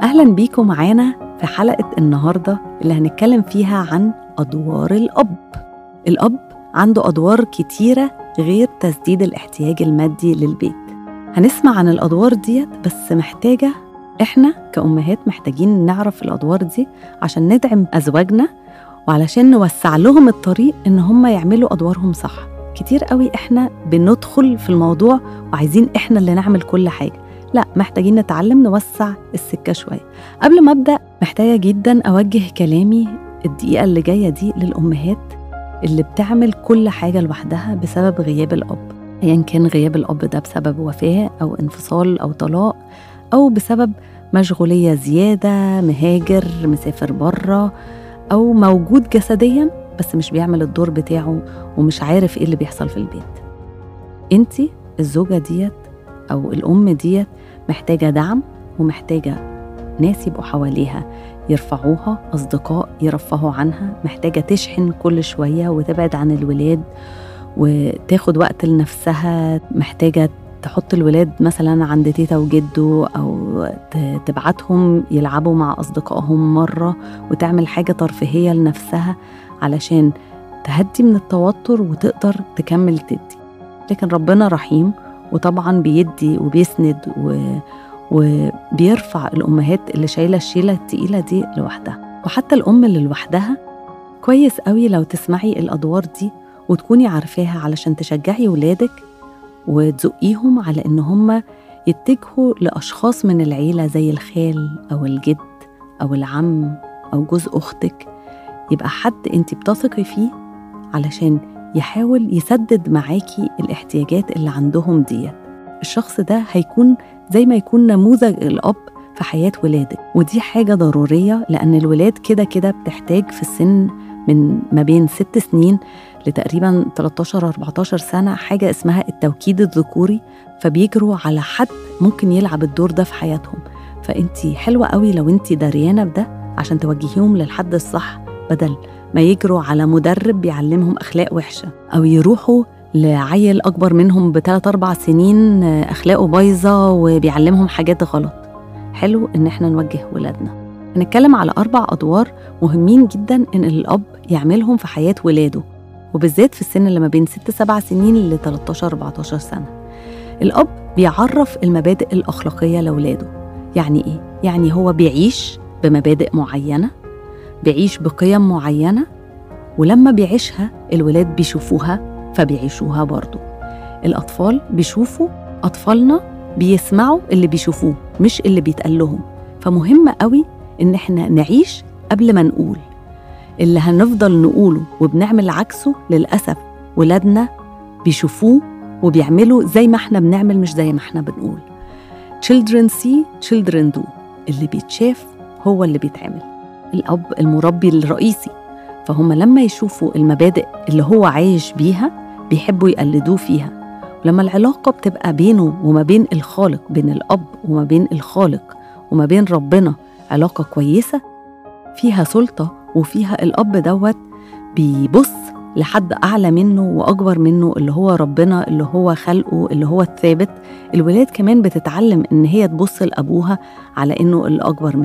أهلا بيكم معانا في حلقة النهاردة اللي هنتكلم فيها عن أدوار الأب الأب عنده أدوار كتيرة غير تسديد الاحتياج المادي للبيت هنسمع عن الأدوار ديت بس محتاجة إحنا كأمهات محتاجين نعرف الأدوار دي عشان ندعم أزواجنا وعلشان نوسع لهم الطريق إن هم يعملوا أدوارهم صح كتير قوي إحنا بندخل في الموضوع وعايزين إحنا اللي نعمل كل حاجة لا محتاجين نتعلم نوسع السكة شوية قبل ما أبدأ محتاجة جدا أوجه كلامي الدقيقة اللي جاية دي للأمهات اللي بتعمل كل حاجة لوحدها بسبب غياب الأب أيا كان غياب الأب ده بسبب وفاة أو انفصال أو طلاق أو بسبب مشغولية زيادة مهاجر مسافر بره أو موجود جسديا بس مش بيعمل الدور بتاعه ومش عارف إيه اللي بيحصل في البيت انتي الزوجة ديت أو الأم ديت محتاجة دعم ومحتاجة ناس يبقوا حواليها يرفعوها أصدقاء يرفهوا عنها محتاجة تشحن كل شوية وتبعد عن الولاد وتاخد وقت لنفسها محتاجة تحط الولاد مثلا عند تيتا وجدو أو تبعتهم يلعبوا مع أصدقائهم مرة وتعمل حاجة ترفيهية لنفسها علشان تهدي من التوتر وتقدر تكمل تدي لكن ربنا رحيم وطبعا بيدي وبيسند و... وبيرفع الأمهات اللي شايلة الشيلة التقيلة دي لوحدها وحتى الأم اللي لوحدها كويس قوي لو تسمعي الأدوار دي وتكوني عارفاها علشان تشجعي ولادك وتزقيهم على إن هم يتجهوا لأشخاص من العيلة زي الخال أو الجد أو العم أو جوز أختك يبقى حد أنت بتثقي فيه علشان يحاول يسدد معاكي الاحتياجات اللي عندهم ديت الشخص ده هيكون زي ما يكون نموذج الأب في حياة ولادك ودي حاجة ضرورية لأن الولاد كده كده بتحتاج في السن من ما بين ست سنين لتقريبا 13 14 سنة حاجة اسمها التوكيد الذكوري فبيجروا على حد ممكن يلعب الدور ده في حياتهم فانتي حلوة قوي لو انتي دريانة بده عشان توجهيهم للحد الصح بدل ما يجروا على مدرب بيعلمهم أخلاق وحشة أو يروحوا لعيل أكبر منهم بثلاث أربع سنين أخلاقه بايظة وبيعلمهم حاجات غلط حلو إن احنا نوجه ولادنا هنتكلم على أربع أدوار مهمين جدا إن الأب يعملهم في حياة ولاده وبالذات في السن اللي ما بين 6 7 سنين ل 13 14 سنة الأب بيعرف المبادئ الأخلاقية لأولاده يعني إيه؟ يعني هو بيعيش بمبادئ معينة بيعيش بقيم معينة ولما بيعيشها الولاد بيشوفوها فبيعيشوها برضو الأطفال بيشوفوا أطفالنا بيسمعوا اللي بيشوفوه مش اللي بيتقال لهم فمهم قوي إن إحنا نعيش قبل ما نقول اللي هنفضل نقوله وبنعمل عكسه للأسف ولادنا بيشوفوه وبيعملوا زي ما احنا بنعمل مش زي ما احنا بنقول children see children do اللي بيتشاف هو اللي بيتعمل الأب المربي الرئيسي فهم لما يشوفوا المبادئ اللي هو عايش بيها بيحبوا يقلدوه فيها ولما العلاقة بتبقى بينه وما بين الخالق بين الأب وما بين الخالق وما بين ربنا علاقة كويسة فيها سلطة وفيها الأب دوت بيبص لحد أعلى منه وأكبر منه اللي هو ربنا اللي هو خلقه اللي هو الثابت الولاد كمان بتتعلم إن هي تبص لأبوها على إنه الأكبر منه